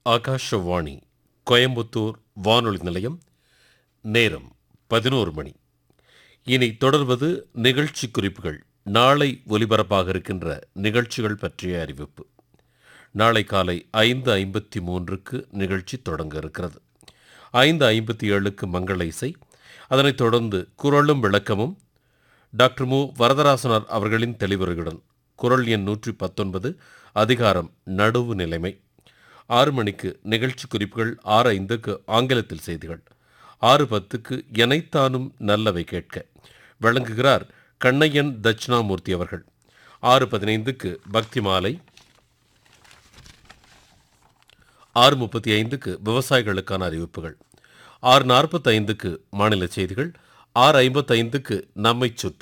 ஆகாஷவாணி கோயம்புத்தூர் வானொலி நிலையம் நேரம் பதினோரு மணி இனி தொடர்வது நிகழ்ச்சி குறிப்புகள் நாளை ஒலிபரப்பாக இருக்கின்ற நிகழ்ச்சிகள் பற்றிய அறிவிப்பு நாளை காலை ஐந்து ஐம்பத்தி மூன்றுக்கு நிகழ்ச்சி தொடங்க இருக்கிறது ஐந்து ஐம்பத்தி ஏழுக்கு மங்கள இசை அதனைத் தொடர்ந்து குரலும் விளக்கமும் டாக்டர் மு வரதராசனார் அவர்களின் தெளிவுரையுடன் குரல் எண் நூற்றி பத்தொன்பது அதிகாரம் நடுவு நிலைமை ஆறு மணிக்கு நிகழ்ச்சி குறிப்புகள் ஆறு ஐந்துக்கு ஆங்கிலத்தில் செய்திகள் ஆறு பத்துக்கு எனைத்தானும் நல்லவை கேட்க வழங்குகிறார் கண்ணையன் தட்சிணாமூர்த்தி அவர்கள் ஆறு பதினைந்துக்கு பக்தி மாலை ஆறு முப்பத்தி ஐந்துக்கு விவசாயிகளுக்கான அறிவிப்புகள் ஆறு நாற்பத்தைந்துக்கு மாநில செய்திகள் ஆறு ஐம்பத்தைந்துக்கு நம்மை சுற்றி